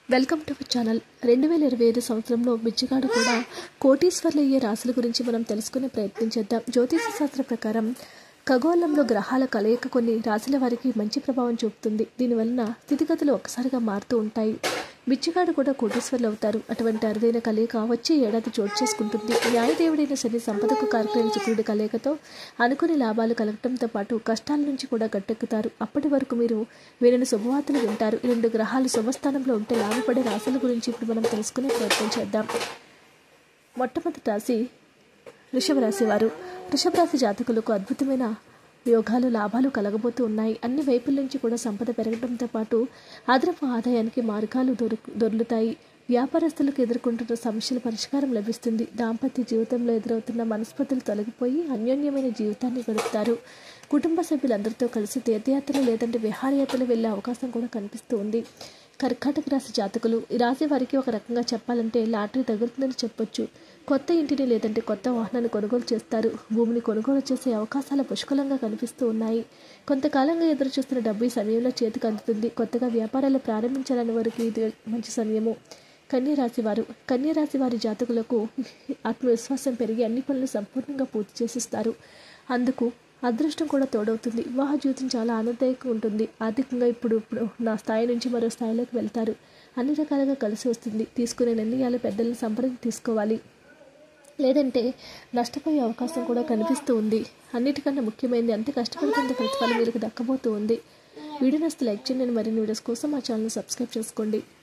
welcome to our channel రెండు వేల ఇరవై ఐదు సంవత్సరంలో బిచ్చగాడు కూడా కోటీశ్వర్లు అయ్యే రాశుల గురించి మనం తెలుసుకునే ప్రయత్నం చేద్దాం జ్యోతిష శాస్త్ర ప్రకారం ఖగోళంలో గ్రహాల కలయిక కొన్ని రాశుల వారికి మంచి ప్రభావం చూపుతుంది దీనివలన స్థితిగతులు ఒక్కసారిగా మారుతూ ఉంటాయి బిచ్చగాడు కూడా కోటీశ్వర్లు అవుతారు అటువంటి అరుదైన కలయిక వచ్చే ఏడాది చోటు చేసుకుంటుంది న్యాయదేవుడైన శని సంపదకు కారకులైన శుక్రుడి కలయికతో అనుకుని లాభాలు కలగటంతో పాటు కష్టాల నుంచి కూడా గట్టెక్కుతారు అప్పటి వరకు మీరు వీరిని శుభవార్తలు వింటారు ఈ రెండు గ్రహాలు శుభస్థానంలో ఉంటే లాభపడే రాశుల గురించి ఇప్పుడు మనం తెలుసుకునే ప్రయత్నం చేద్దాం మొట్టమొదటి రాశి వృషభ రాశి వారు వృషభ రాశి జాతకులకు అద్భుతమైన యోగాలు లాభాలు కలగబోతూ ఉన్నాయి అన్ని వైపుల నుంచి కూడా సంపద పెరగడంతో పాటు అదనపు ఆదాయానికి మార్గాలు దొరుకు దొర్లుతాయి వ్యాపారస్తులకు ఎదుర్కొంటున్న సమస్యల పరిష్కారం లభిస్తుంది దాంపత్య జీవితంలో ఎదురవుతున్న మనస్పతులు తొలగిపోయి అన్యోన్యమైన జీవితాన్ని గడుపుతారు కుటుంబ సభ్యులందరితో కలిసి తీర్థయాత్రలు లేదంటే విహారయాత్రలు వెళ్లే అవకాశం కూడా కనిపిస్తూ ఉంది కర్కాటక రాశి జాతకులు ఈ రాశి వారికి ఒక రకంగా చెప్పాలంటే లాటరీ తగులుతుందని చెప్పొచ్చు కొత్త ఇంటిని లేదంటే కొత్త వాహనాన్ని కొనుగోలు చేస్తారు భూమిని కొనుగోలు చేసే అవకాశాలు పుష్కలంగా కనిపిస్తూ ఉన్నాయి కొంతకాలంగా ఎదురు చూస్తున్న డబ్బు ఈ సమయంలో చేతికి అందుతుంది కొత్తగా వ్యాపారాలు ప్రారంభించాలని వారికి ఇది మంచి సమయము కన్య రాశి వారు కన్య రాశి వారి జాతకులకు ఆత్మవిశ్వాసం పెరిగి అన్ని పనులు సంపూర్ణంగా పూర్తి చేసిస్తారు అందుకు అదృష్టం కూడా తోడవుతుంది వివాహ జీవితం చాలా ఆనందదాయకంగా ఉంటుంది ఆర్థికంగా ఇప్పుడు ఇప్పుడు నా స్థాయి నుంచి మరో స్థాయిలోకి వెళ్తారు అన్ని రకాలుగా కలిసి వస్తుంది తీసుకునే నిర్ణయాలు పెద్దలను సంప్రదించి తీసుకోవాలి లేదంటే నష్టపోయే అవకాశం కూడా కనిపిస్తూ ఉంది అన్నిటికన్నా ముఖ్యమైనది అంతే కష్టపడుతున్న ప్రతిఫలం మీకు దక్కబోతూ ఉంది వీడియో నస్తే లైక్ చేయండి మరిన్ని వీడియోస్ కోసం మా ఛానల్ సబ్స్క్రైబ్ చేసుకోండి